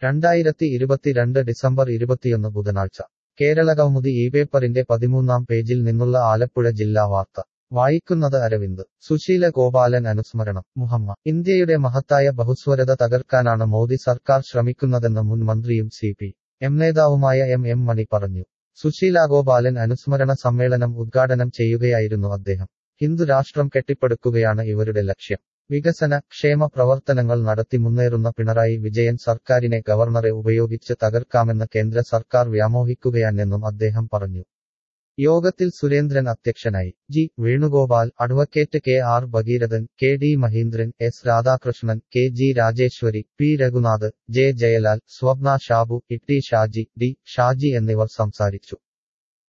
രണ്ടായിരത്തി ഇരുപത്തിരണ്ട് ഡിസംബർ ഇരുപത്തിയൊന്ന് ബുധനാഴ്ച കേരളകൗമുദി ഈ പേപ്പറിന്റെ പതിമൂന്നാം പേജിൽ നിന്നുള്ള ആലപ്പുഴ ജില്ലാ വാർത്ത വായിക്കുന്നത് അരവിന്ദ് സുശീല ഗോപാലൻ അനുസ്മരണം മുഹമ്മ ഇന്ത്യയുടെ മഹത്തായ ബഹുസ്വരത തകർക്കാനാണ് മോദി സർക്കാർ ശ്രമിക്കുന്നതെന്ന് മുൻ മന്ത്രിയും സി പി എം നേതാവുമായ എം എം മണി പറഞ്ഞു സുശീല ഗോപാലൻ അനുസ്മരണ സമ്മേളനം ഉദ്ഘാടനം ചെയ്യുകയായിരുന്നു അദ്ദേഹം ഹിന്ദു രാഷ്ട്രം കെട്ടിപ്പടുക്കുകയാണ് ഇവരുടെ ലക്ഷ്യം വികസന ക്ഷേമ പ്രവർത്തനങ്ങൾ നടത്തി മുന്നേറുന്ന പിണറായി വിജയൻ സർക്കാരിനെ ഗവർണറെ ഉപയോഗിച്ച് തകർക്കാമെന്ന് കേന്ദ്ര സർക്കാർ വ്യാമോഹിക്കുകയാണെന്നും അദ്ദേഹം പറഞ്ഞു യോഗത്തിൽ സുരേന്ദ്രൻ അധ്യക്ഷനായി G Venugopal advocate K R Bhagirathan K D Mahindran S Radhakrishnan K G Rajeswari P Raghunath J Jayalal Swapna Shabu E T Shaji D Shaji എന്നിവർ സംസാരിച്ചു